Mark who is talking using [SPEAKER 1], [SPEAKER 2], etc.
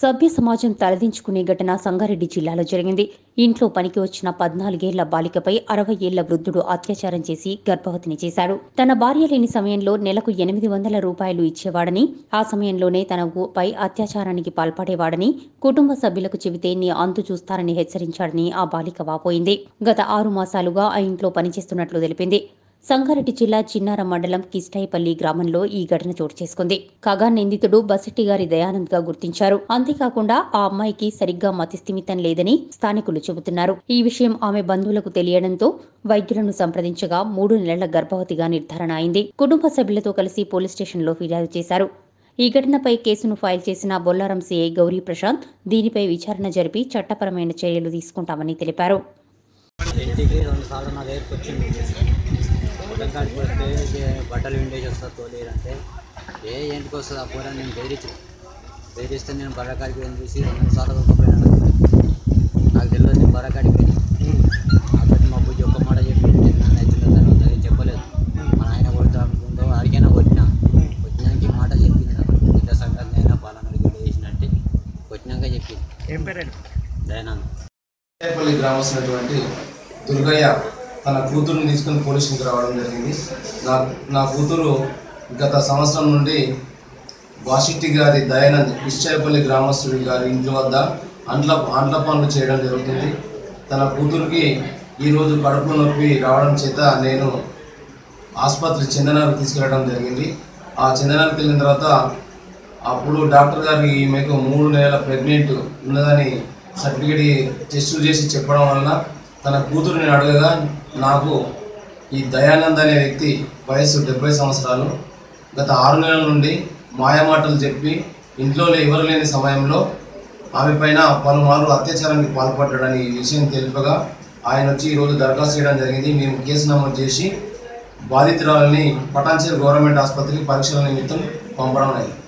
[SPEAKER 1] సభ్య సమాజం తలదించుకునే ఘటన సంగారెడ్డి జిల్లాలో జరిగింది ఇంట్లో పనికి వచ్చిన పద్నాలుగేళ్ల బాలికపై అరవై ఏళ్ల వృద్ధుడు అత్యాచారం చేసి గర్భవతిని చేశాడు తన భార్య లేని సమయంలో నెలకు ఎనిమిది వందల రూపాయలు ఇచ్చేవాడని ఆ సమయంలోనే తనపై అత్యాచారానికి పాల్పడేవాడని కుటుంబ సభ్యులకు చెబితే నీ అంతు చూస్తారని హెచ్చరించాడని ఆ బాలిక వాపోయింది గత ఆరు మాసాలుగా ఆ ఇంట్లో పనిచేస్తున్నట్లు తెలిపింది సంగారెడ్డి జిల్లా చిన్నారం మండలం కిస్టాయిపల్లి గ్రామంలో ఈ ఘటన చోటు చేసుకుంది కాగా నిందితుడు బసెట్టి గారి దయానంద్ గా గుర్తించారు అంతేకాకుండా ఆ అమ్మాయికి సరిగ్గా మతిస్థిమితం లేదని స్థానికులు చెబుతున్నారు ఈ విషయం ఆమె బంధువులకు తెలియడంతో వైద్యులను సంప్రదించగా మూడు నెలల గర్భవతిగా నిర్ధారణ అయింది కుటుంబ సభ్యులతో కలిసి పోలీస్ స్టేషన్లో ఫిర్యాదు చేశారు ఈ ఘటనపై కేసును ఫైల్ చేసిన బొల్లారం సీఐ గౌరీ ప్రశాంత్ దీనిపై విచారణ జరిపి చట్టపరమైన చర్యలు తీసుకుంటామని తెలిపారు
[SPEAKER 2] ఇంటికి రెండు సార్లు నా దగ్గరికి వచ్చింది పొలం కాడికి వస్తే ఇక బట్టలు విండేసి వస్తారు తోలేరంటే ఏ ఇంటికి వస్తుంది ఆ పూర నేను బెదిరించి బెదిరిస్తే నేను బర్రకాడికి వెళ్ళి చూసి రెండు సార్లు దొరికిపోయినాను నాకు తెలియదు నేను బర్రకాడికి పోయినా నాతోటి మా బుజ్జి ఒక్క మాట చెప్పి నేను నన్ను ఎత్తిన తర్వాత అది చెప్పలేదు మా నాయన కొడుతా అనుకుందో అడిగినా కొట్టినా కొట్టినాక ఈ మాట చెప్పింది నాకు ఇంత సంగతి అయినా పాలనడికి చేసినట్టు కొట్టినాక చెప్పింది
[SPEAKER 3] ఏం పేరండి
[SPEAKER 2] దయానంద్
[SPEAKER 4] పల్లి గ్రామస్తున్నటువంటి దుర్గయ్య తన కూతురుని తీసుకుని పోలీస్ స్టేషన్కి రావడం జరిగింది నా నా కూతురు గత సంవత్సరం నుండి వాసిట్టి గారి దయానంద్ ఇష్టాయపల్లి గ్రామస్తుడి గారి ఇంటి వద్ద అంట్ల అంట్ల పనులు చేయడం జరుగుతుంది తన కూతురికి ఈరోజు కడుపు నొప్పి రావడం చేత నేను ఆసుపత్రి చందనగర్ తీసుకెళ్ళడం జరిగింది ఆ చందనగర్కి వెళ్ళిన తర్వాత అప్పుడు డాక్టర్ గారు ఈమెకు మూడు నెలల ప్రెగ్నెంట్ ఉన్నదని సర్టిఫికేట్ టెస్టులు చేసి చెప్పడం వలన తన కూతురుని అడగగా నాకు ఈ దయానంద్ అనే వ్యక్తి వయస్సు డెబ్బై సంవత్సరాలు గత ఆరు నెలల నుండి మాయమాటలు చెప్పి ఇంట్లో ఎవరు లేని సమయంలో ఆమె పైన పలుమార్లు అత్యాచారానికి పాల్పడ్డాడని ఈ విషయం తెలుపగా ఆయన వచ్చి ఈరోజు దరఖాస్తు చేయడం జరిగింది మేము కేసు నమోదు చేసి బాధితురాలని పటాన్చేరు గవర్నమెంట్ ఆసుపత్రికి పరీక్షల నిమిత్తం పంపడం అయింది